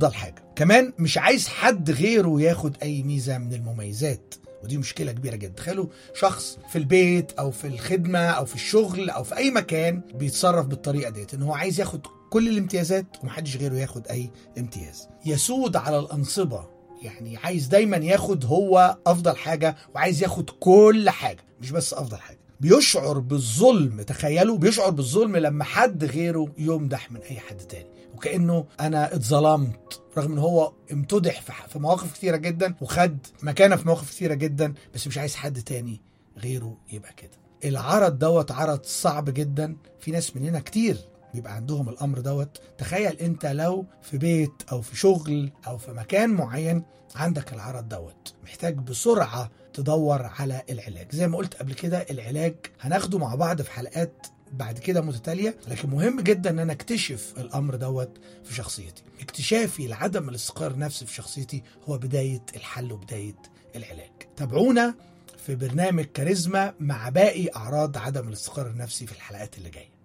افضل حاجه كمان مش عايز حد غيره ياخد اي ميزه من المميزات ودي مشكلة كبيرة جدا تخيلوا شخص في البيت أو في الخدمة أو في الشغل أو في أي مكان بيتصرف بالطريقة ديت إن هو عايز ياخد كل الامتيازات ومحدش غيره ياخد أي امتياز يسود على الأنصبة يعني عايز دايما ياخد هو أفضل حاجة وعايز ياخد كل حاجة مش بس أفضل حاجة بيشعر بالظلم تخيلوا بيشعر بالظلم لما حد غيره يمدح من أي حد تاني وكأنه أنا اتظلمت رغم ان هو امتدح في في مواقف كتيره جدا وخد مكانه في مواقف كتيره جدا بس مش عايز حد تاني غيره يبقى كده العرض دوت عرض صعب جدا في ناس مننا كتير بيبقى عندهم الامر دوت تخيل انت لو في بيت او في شغل او في مكان معين عندك العرض دوت محتاج بسرعه تدور على العلاج زي ما قلت قبل كده العلاج هناخده مع بعض في حلقات بعد كده متتاليه لكن مهم جدا ان انا اكتشف الامر دوت في شخصيتي اكتشافي لعدم الاستقرار النفسي في شخصيتي هو بدايه الحل وبدايه العلاج تابعونا في برنامج كاريزما مع باقي اعراض عدم الاستقرار النفسي في الحلقات اللي جايه